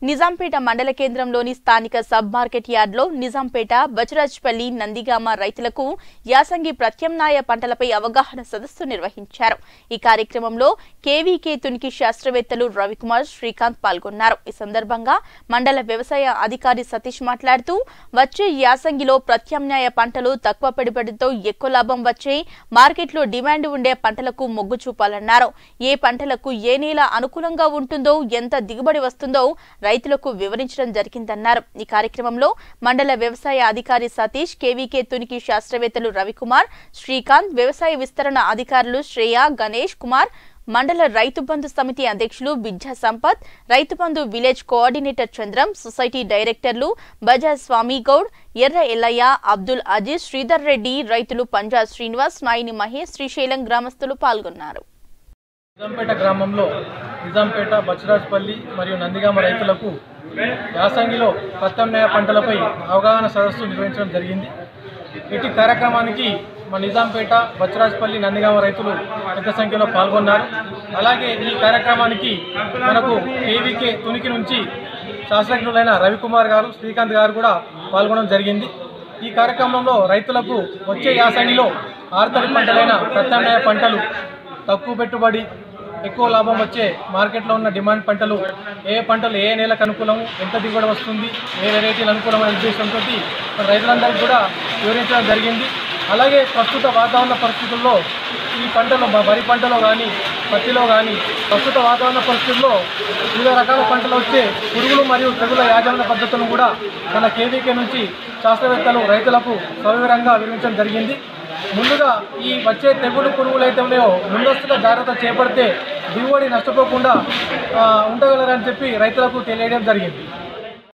నిజాంపేట మండల కేంద్రంలోని స్థానిక సబ్ మార్కెట్ యార్డ్లో నిజాంపేట బచరాజ్పల్లి నందిగామ రైతులకు యాసంగి ప్రత్యామ్నాయ పంటలపై అవగాహన సదస్సు నిర్వహించారు ఈ కార్యక్రమంలో కేవీకే తునికి శాస్త్రవేత్తలు రవికుమార్ శ్రీకాంత్ పాల్గొన్నారు ఈ సందర్భంగా మండల వ్యవసాయ అధికారి సతీష్ మాట్లాడుతూ వచ్చే యాసంగిలో ప్రత్యామ్నాయ పంటలు తక్కువ పెట్టుబడితో ఎక్కువ లాభం వచ్చే మార్కెట్లో డిమాండ్ ఉండే పంటలకు మొగ్గు చూపాలన్నారు ఏ పంటలకు ఏ నేల అనుకూలంగా ఉంటుందో ఎంత దిగుబడి వస్తుందో రైతులకు వివరించడం జరిగిందన్నారు ఈ కార్యక్రమంలో మండల వ్యవసాయ అధికారి సతీష్ కేవీకే తునికి శాస్త్రవేత్తలు రవికుమార్ శ్రీకాంత్ వ్యవసాయ విస్తరణ అధికారులు శ్రేయ గణేష్ కుమార్ మండల రైతు బంధు సమితి అధ్యక్షులు Bijja Sampath Rythu Bandhu village coordinator Chandram society డైరెక్టర్లు బజాజ్ స్వామి గౌడ్ ఎర్ర ఎల్లయ్య అబ్దుల్ అజీజ్ శ్రీధర్ రెడ్డి రైతులు పంజాబ్ శ్రీనివాస్ నాయిని మహేష్ శ్రీశైలం గ్రామస్తులు పాల్గొన్నారు నిజాంపేట గ్రామంలో నిజాంపేట బచ్చరాజ్పల్లి మరియు నందిగామ రైతులకు యాసంగిలో ప్రత్యామ్నాయ పంటలపై అవగాహన సదస్సు నిర్వహించడం జరిగింది ఇటు కార్యక్రమానికి మన నిజాంపేట బచ్చరాజ్పల్లి నందిగామ రైతులు పెద్ద సంఖ్యలో పాల్గొన్నారు అలాగే ఈ కార్యక్రమానికి మనకు కేవీకే తునికి నుంచి శాస్త్రజ్ఞులైన రవికుమార్ గారు శ్రీకాంత్ గారు కూడా పాల్గొనడం జరిగింది ఈ కార్యక్రమంలో రైతులకు వచ్చే యాసంగిలో ఆర్తడి పంటలైన ప్రత్యామ్నాయ పంటలు తక్కువ పెట్టుబడి ఎక్కువ లాభం వచ్చే మార్కెట్లో ఉన్న డిమాండ్ పంటలు ఏ పంటలు ఏ నెలకు అనుకూలం ఎంత దిగుబడి వస్తుంది ఏ వెరైటీలు అనుకూలం అనే ఉద్దేశంతో మన రైతులందరికీ కూడా వివరించడం జరిగింది అలాగే ప్రస్తుత వాతావరణ పరిస్థితుల్లో ఈ పంటలో మ- వరి పంటలో కానీ పత్తిలో కానీ ప్రస్తుత వాతావరణ పరిస్థితుల్లో వివిధ రకాల పంటలు వచ్చే పురుగులు మరియు తెగుల యాజమాన్య పద్ధతులను కూడా మన కేవీకే నుంచి శాస్త్రవేత్తలు రైతులకు సవివరంగా వివరించడం జరిగింది ముందుగా ఈ వచ్చే తెగులు పురుగులు అయితే ఉన్నాయో ముందస్తుగా జాగ్రత్త చేపడితే దిగుబడి నష్టపోకుండా ఆ, ఉండగలరని చెప్పి రైతులకు తెలియడం జరిగింది